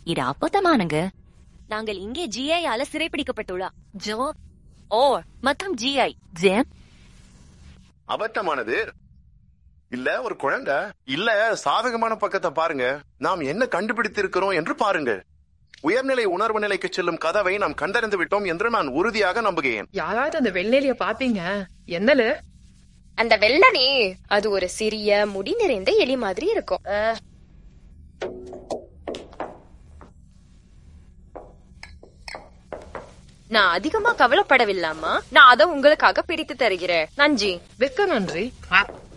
இது அப்போதமானங்க நாங்கள் இங்கே ஜிஐயால சிறைப்பிடிக்கப்பட்டுள்ளா ஜோ ஓ மற்றும் ஜிஐ ஜேம் அபத்தமானது இல்ல ஒரு குழந்தை இல்ல சாதகமான பக்கத்தை பாருங்க நாம் என்ன கண்டுபிடித்திருக்கிறோம் என்று பாருங்க உயர்நிலை உணர்வு நிலைக்கு செல்லும் கதவை நாம் கண்டறிந்து விட்டோம் என்று நான் உறுதியாக நம்புகிறேன் யாராவது அந்த வெள்ளேலிய பாப்பீங்க என்னல அந்த வெள்ளனே அது ஒரு சிறிய முடி நிறைந்த எலி மாதிரி இருக்கும் அஹ், நான் அதிகமா கவலைப்படவில்லாமா நான் அதை உங்களுக்காக பிரித்து தருகிறேன் நன்றி வெக்க நன்றி